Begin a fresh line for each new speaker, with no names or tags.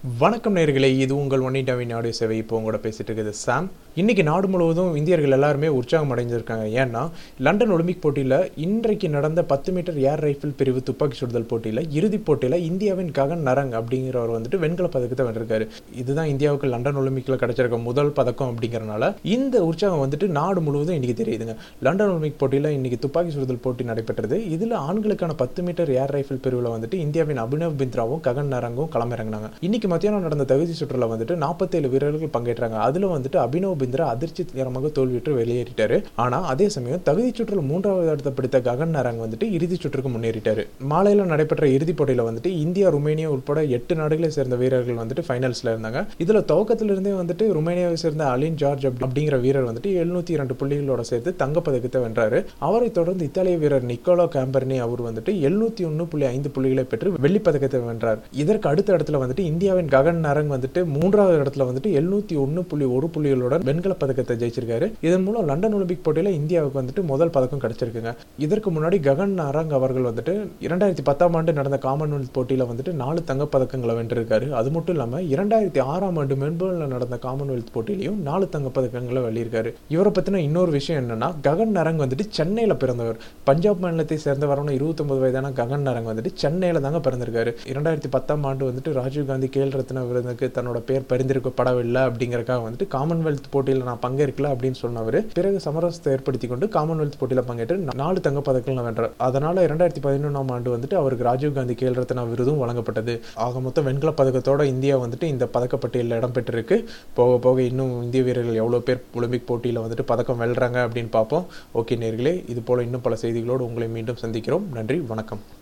வணக்கம் நேர்களே இது உங்கள் ஒன் இண்டாவின் நாடு சேவை இப்போ உங்களோட பேசிட்டு இருக்குது சாம் இன்னைக்கு நாடு முழுவதும் இந்தியர்கள் எல்லாருமே உற்சாகம் அடைஞ்சிருக்காங்க ஏன்னா லண்டன் ஒலிம்பிக் போட்டியில் இன்றைக்கு நடந்த பத்து மீட்டர் ஏர் ரைஃபிள் பிரிவு துப்பாக்கி சுடுதல் போட்டியில் இறுதிப் போட்டியில் இந்தியாவின் ககன் நரங் அப்படிங்கிறவர் வந்துட்டு வெண்கல பதக்கத்தை வென்றிருக்காரு இதுதான் இந்தியாவுக்கு லண்டன் ஒலிம்பிக்கில் கிடைச்சிருக்க முதல் பதக்கம் அப்படிங்கிறனால இந்த உற்சாகம் வந்துட்டு நாடு முழுவதும் இன்னைக்கு தெரியுதுங்க லண்டன் ஒலிம்பிக் போட்டியில் இன்னைக்கு துப்பாக்கி சுடுதல் போட்டி நடைபெற்றது இதில் ஆண்களுக்கான பத்து மீட்டர் ஏர் ரைஃபிள் பிரிவில் வந்துட்டு இந்தியாவின் அபினவ் பிந்த்ராவும் ககன் நரங்கும் களமிறங்கினாங்க இன்னைக்கு மத்தியானம் நடந்த தகுதி சுற்றுல வந்துட்டு நாற்பத்தேழு வீரர்கள் பங்கேற்றாங்க அதுல வந்துட்டு அபினவ் பிந்த்ரா அதிர்ச்சிகரமாக தோல்வியுற்று வெளியேறிட்டாரு ஆனா அதே சமயம் தகுதி சுற்றில் மூன்றாவது இடத்தை பிடித்த ககன் நரங் வந்துட்டு இறுதி சுற்றுக்கு முன்னேறிட்டாரு மாலையில நடைபெற்ற இறுதிப் போட்டியில வந்துட்டு இந்தியா ருமேனியா உட்பட எட்டு நாடுகளை சேர்ந்த வீரர்கள் வந்துட்டு ஃபைனல்ஸ்ல இருந்தாங்க இதுல துவக்கத்துல இருந்தே வந்துட்டு ருமேனியாவை சேர்ந்த அலின் ஜார்ஜ் அப்படி- அப்படிங்கிற வீரர் வந்துட்டு எழுநூத்தி இரண்டு புள்ளிகளோட சேர்த்து தங்கப்பதக்கத்தை வென்றாரு அவரை தொடர்ந்து இத்தாலிய வீரர் நிக்கோலோ கேம்பர்னி அவர் வந்துட்டு எழுநூத்தி ஒன்று புள்ளி ஐந்து புள்ளிகளை பெற்று வெள்ளிப் பதக்கத்தை வென்றார் இதற்கு அடுத்த இடத்துல வந்துட்டு இந்தியாவின் ககன் நரங் வந்துட்டு மூன்றாவது இடத்துல வந்துட்டு எழுநூத்தி ஒன்று புள்ளி ஒரு புள்ளிகளுடன் வெண்கல பதக்கத்தை ஜெயிச்சிருக்காரு இதன் மூலம் லண்டன் ஒலிம்பிக் போட்டியில இந்தியாவுக்கு வந்துட்டு முதல் பதக்கம் கிடைச்சிருக்குங்க இதற்கு முன்னாடி ககன் நரங் அவர்கள் வந்துட்டு இரண்டாயிரத்தி பத்தாம் ஆண்டு நடந்த காமன்வெல்த் போட்டியில வந்துட்டு நாலு தங்கப் பதக்கங்களை வென்றிருக்காரு அது மட்டும் இல்லாம இரண்டாயிரத்தி ஆறாம் ஆண்டு மெல்போர்ன்ல நடந்த காமன்வெல்த் போட்டியிலையும் நாலு தங்கப் பதக்கங்களை வெள்ளியிருக்காரு இவரை பத்தின இன்னொரு விஷயம் என்னன்னா ககன் நரங் வந்துட்டு சென்னையில பிறந்தவர் பஞ்சாப் மாநிலத்தை சேர்ந்தவரான இருபத்தொன்பது வயதான ககன் நரங் வந்துட்டு சென்னையில தாங்க பிறந்திருக்காரு இரண்டாயிரத்தி பத்தாம் ஆண்டு வந்துட்டு ராஜீவ்காந்தி கேல் ரத்ன விருதுக்கு தன்னோட பேர் பரிந்துரைக்கப்படவில்லை அப்படிங்கறக்காக வந்துட்டு காமன்வெல்த் போட்டியில் நான் பங்கேற்கல அப்படின்னு சொன்னவர் பிறகு சமரசத்தை ஏற்படுத்தி கொண்டு காமன்வெல்த் போட்டியில பங்கேற்று நா- நாலு தங்கப் பதக்கங்கள் வென்றார் அதனால இரண்டாயிரத்தி பதினொன்றாம் ஆண்டு வந்துட்டு அவருக்கு ராஜீவ்காந்தி கேல் ரத்னா விருதும் வழங்கப்பட்டது ஆக மொத்தம் வெண்கல பதக்கத்தோட இந்தியா வந்துட்டு இந்த பதக்கப்பட்டியலில் இடம்பெற்றிருக்கு போக போக இன்னும் இந்திய வீரர்கள் எவ்வளோ பேர் ஒலிம்பிக் போட்டியில் வந்துட்டு பதக்கம் வெல்றாங்க அப்படின்னு பார்ப்போம் ஓகே நேர்களே இது போல இன்னும் பல செய்திகளோடு உங்களை மீண்டும் சந்திக்கிறோம் நன்றி வணக்கம்